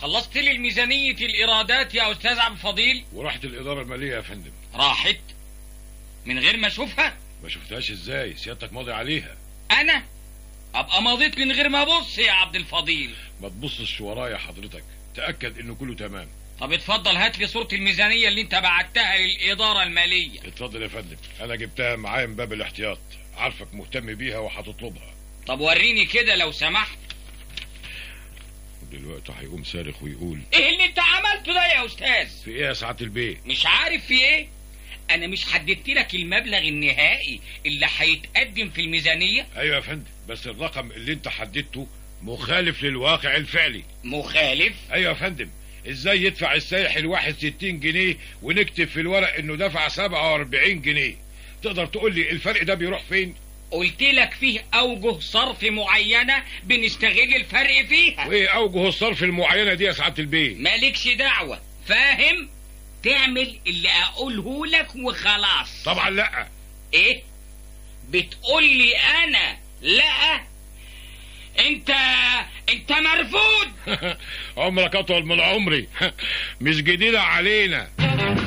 خلصت لي الميزانية الإيرادات يا أستاذ عبد الفضيل ورحت الاداره الماليه يا فندم راحت من غير ما أشوفها ما شفتهاش ازاي سيادتك ماضي عليها أنا أبقى مضيت من غير ما أبص يا عبد الفضيل ما تبصش ورايا حضرتك تاكد انه كله تمام طب اتفضل هات لي صورة الميزانية اللي انت بعتها للإدارة المالية اتفضل يا فندم انا جبتها معايا من باب الاحتياط عارفك مهتم بيها وهتطلبها طب وريني كده لو سمحت دلوقتي هيقوم صارخ ويقول ايه اللي انت عملته ده يا أستاذ في ايه يا سعاده البيه مش عارف في ايه انا مش حددت لك المبلغ النهائي اللي هيتقدم في الميزانية ايوه يا فندم بس الرقم اللي انت حددته مخالف للواقع الفعلي مخالف ايوه يا فندم ازاي يدفع السايح الواحد 60 جنيه ونكتب في الورق انه دفع 47 جنيه تقدر تقول لي الفرق ده بيروح فين قلت لك فيه اوجه صرف معينة بنستغل الفرق فيها وايه اوجه الصرف المعينه دي يا سعاده البيه مالكش دعوة فاهم تعمل اللي اقوله لك وخلاص طبعا لا ايه بتقول لي انا لا انت انت مرفوض عمرك اطول من عمري مش جديده علينا